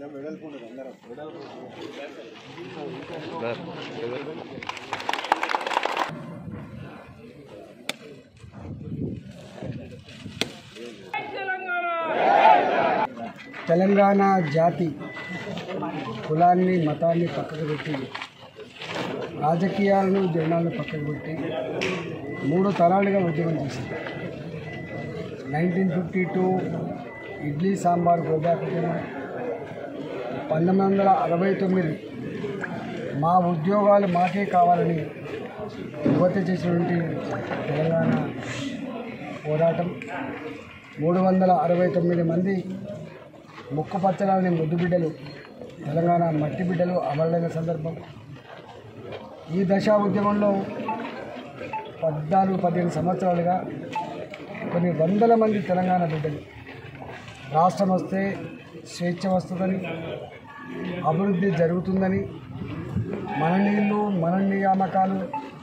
తెలంగాణ జాతి కులాన్ని మతాన్ని పక్కకు పెట్టి రాజకీయాలను జనాలను పక్కకు పెట్టి మూడు తరాలుగా ఉద్యమం చేసింది nineteen fifty two idli sambar go back ఉద్యమం పంతొమ్మిది వందల అరవై తొమ్మిది మా ఉద్యోగాలు మాకే కావాలని యువత చేసినటువంటి తెలంగాణ పోరాటం మూడు వందల అరవై తొమ్మిది మంది ముక్కు పచ్చలాని ముద్దు బిడ్డలు తెలంగాణ మట్టి బిడ్డలు అమరులైన సందర్భం ఈ దశా ఉద్యమంలో పద్నాలుగు పదిహేను సంవత్సరాలుగా కొన్ని వందల మంది తెలంగాణ బిడ్డలు రాష్ట్రం వస్తే స్వేచ్ఛ వస్తుందని అభివృద్ధి జరుగుతుందని మన నీళ్ళు మన నియామకాలు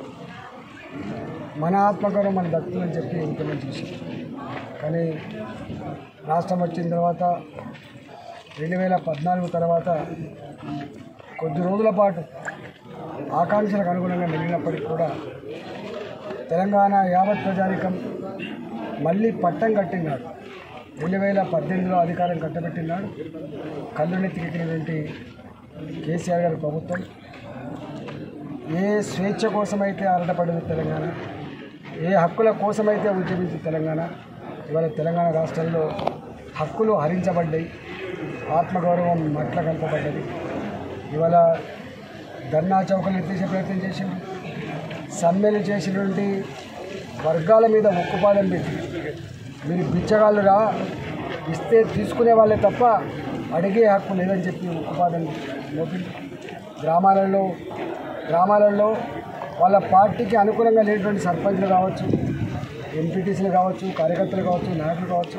మన ఆత్మగౌరవం మన దక్కుతుందని చెప్పి ఉద్యమం చేశారు కానీ రాష్ట్రం వచ్చిన తర్వాత రెండు వేల పద్నాలుగు తర్వాత కొద్ది రోజుల పాటు ఆకాంక్షలకు అనుగుణంగా మెలిగినప్పటికీ కూడా తెలంగాణ యావత్ ప్రజానికం మళ్ళీ పట్టం కట్టినాడు రెండు వేల పద్దెనిమిదిలో అధికారం కట్టబెట్టినాడు కళ్ళు నెత్తికెక్కినటువంటి కేసీఆర్ గారి ప్రభుత్వం ఏ స్వేచ్ఛ కోసమైతే అరటపడింది తెలంగాణ ఏ హక్కుల కోసమైతే ఉద్యమించింది తెలంగాణ ఇవాళ తెలంగాణ రాష్ట్రంలో హక్కులు హరించబడ్డాయి ఆత్మగౌరవం మట్ల కలపబడ్డది ఇవాళ ధర్నా చౌకలు ఎత్తేసే ప్రయత్నం చేసిండు సమ్మెలు చేసినటువంటి వర్గాల మీద ఉక్కుపాదం పెట్టి మీరు బిచ్చగాళ్ళురా ఇస్తే తీసుకునే వాళ్ళే తప్ప అడిగే హక్కు లేదని చెప్పి ఉక్కుపాదం మోపింది గ్రామాలలో గ్రామాలలో వాళ్ళ పార్టీకి అనుకూలంగా లేనటువంటి సర్పంచ్లు కావచ్చు ఎంపీటీసీలు కావచ్చు కార్యకర్తలు కావచ్చు నాయకులు కావచ్చు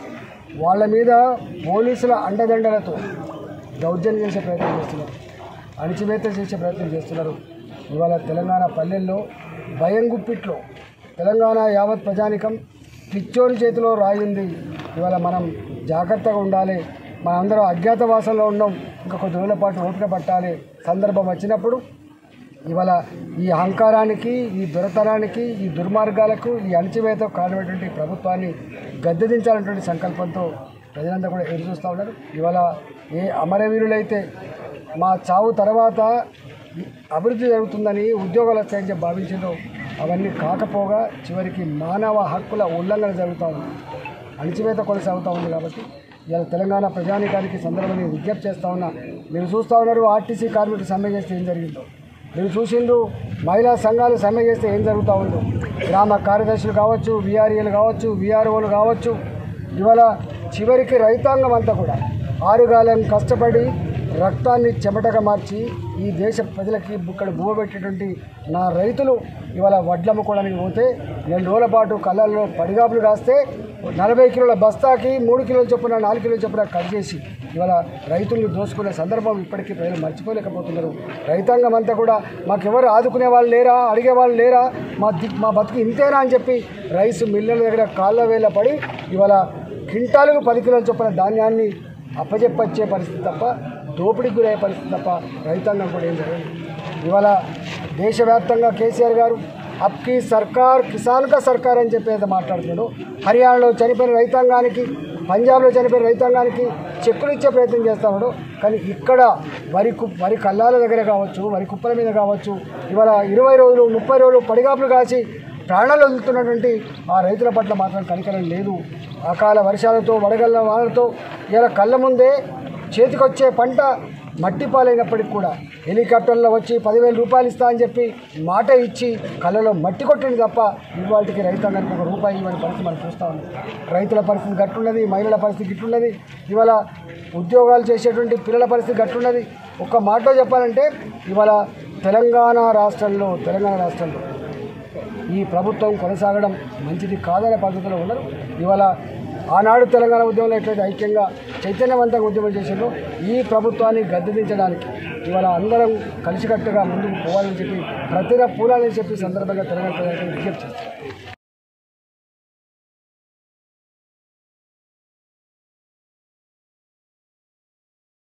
వాళ్ళ మీద పోలీసుల అండదండలతో దౌర్జన్యం చేసే ప్రయత్నం చేస్తున్నారు అణిచివేత చేసే ప్రయత్నం చేస్తున్నారు ఇవాళ తెలంగాణ పల్లెల్లో భయం గుప్పిట్లో తెలంగాణ యావత్ ప్రజానికం పిచ్చోని చేతిలో రాయింది ఇవాళ మనం జాగ్రత్తగా ఉండాలి మనందరం అజ్ఞాతవాసంలో ఉన్నాం ఇంకా కొద్ది రోజుల పాటు ఓపిక పట్టాలి సందర్భం వచ్చినప్పుడు ఇవాళ ఈ అహంకారానికి ఈ దొరతనానికి ఈ దుర్మార్గాలకు ఈ అణచివేతకు కారణమైనటువంటి ప్రభుత్వాన్ని గద్దెదించాలన్నటువంటి సంకల్పంతో ప్రజలంతా కూడా ఎదురు చూస్తూ ఉన్నారు ఇవాళ ఏ అమరవీరులైతే మా చావు తర్వాత అభివృద్ధి జరుగుతుందని ఉద్యోగాలు వస్తాయని చెప్పి భావించిందో అవన్నీ కాకపోగా చివరికి మానవ హక్కుల ఉల్లంఘన జరుగుతూ ఉంది అణచివేత కొనసాగుతూ ఉంది కాబట్టి ఇవాళ తెలంగాణ ప్రజానికానికి సందర్భంగా విజ్ఞప్తి చేస్తూ ఉన్నా మీరు చూస్తూ ఉన్నారు ఆర్టీసీ కార్మికులు సమ్మె చేస్తే ఏం జరిగిందో మీరు చూసిండ్రు మహిళా సంఘాలు సమ్మె చేస్తే ఏం జరుగుతూ ఉందో గ్రామ కార్యదర్శులు కావచ్చు విఆర్ఏలు కావచ్చు విఆర్ఓలు కావచ్చు ఇవాళ చివరికి రైతాంగం అంతా కూడా ఆరుగాలం కష్టపడి రక్తాన్ని చెమటగా మార్చి ఈ దేశ ప్రజలకి ఇక్కడ బువ్వ పెట్టేటువంటి నా రైతులు ఇవాళ వడ్లు అమ్ముకోవడానికి పోతే నెల రోజుల పాటు కళ్ళల్లో పడిగాపులు కాస్తే నలభై కిలోల బస్తాకి మూడు కిలోల చొప్పున నాలుగు కిలోల చొప్పున కట్ చేసి ఇవాళ రైతుల్ని దోసుకునే సందర్భం ఇప్పటికీ ప్రజలు మర్చిపోలేకపోతున్నారు రైతాంగం అంతా కూడా మాకెవరు ఆదుకునే వాళ్ళు లేరా అడిగే వాళ్ళు లేరా మా ది మా బతుకు ఇంతేనా అని చెప్పి రైస్ మిల్లల దగ్గర కాళ్ళ వేల పడి ఇవాళ క్వింటాలకు పది కిలోల చొప్పున ధాన్యాన్ని అప్పచెప్పచ్చే పరిస్థితి తప్ప దోపిడీకి గురయ్యే పరిస్థితి తప్ప రైతాంగం కూడా ఏం జరగదు ఇవాళ దేశవ్యాప్తంగా కేసీఆర్ గారు అప్కి సర్కార్ కిసాన్ కా సర్కార్ అని చెప్పి ఏదో మాట్లాడుతున్నాడు హర్యానాలో చనిపోయిన రైతాంగానికి పంజాబ్లో చనిపోయిన రైతాంగానికి చెక్కులు ఇచ్చే ప్రయత్నం చేస్తున్నాడు కానీ ఇక్కడ వరి కు వరి కల్లాల దగ్గర కావచ్చు వరి కుప్పల మీద కావచ్చు ఇవాళ ఇరవై రోజులు ముప్పై రోజులు పడిగాపులు కాసి ప్రాణాలు వదులుతున్నటువంటి ఆ రైతుల పట్ల మాత్రం కనికరం లేదు అకాల వర్షాలతో వడగళ్ళ వానలతో ఇలా కళ్ళ ముందే చేతికొచ్చే పంట మట్టి పాలైనప్పటికి కూడా హెలికాప్టర్లో వచ్చి పదివేల రూపాయలు ఇస్తా అని చెప్పి మాట ఇచ్చి కళ్ళలో మట్టి కొట్టింది తప్ప ఇవాళకి రైతాంగానికి ఒక రూపాయి ఇవ్వని పరిస్థితి మనం చూస్తూ ఉన్నాం రైతుల పరిస్థితి గట్టున్నది మహిళల పరిస్థితి గిట్టున్నది ఇవాళ ఉద్యోగాలు చేసేటువంటి పిల్లల పరిస్థితి గట్టున్నది ఒక్క మాటలో చెప్పాలంటే ఇవాళ తెలంగాణ రాష్ట్రంలో తెలంగాణ రాష్ట్రంలో ఈ ప్రభుత్వం కొనసాగడం మంచిది కాదనే పద్ధతిలో ఉన్నారు ఇవాళ ఆనాడు తెలంగాణ ఉద్యమంలో ఎట్లయితే ఐక్యంగా చైతన్యవంతంగా ఉద్యమం చేసిందో ఈ ప్రభుత్వాన్ని గద్దెదించడానికి ఇవాళ అందరం కలిసికట్టుగా ముందుకు పోవాలని చెప్పి ప్రతిర పూలాలని చెప్పి సందర్భంగా తెలంగాణ ప్రజలకు విజ్ఞప్తి చేస్తారు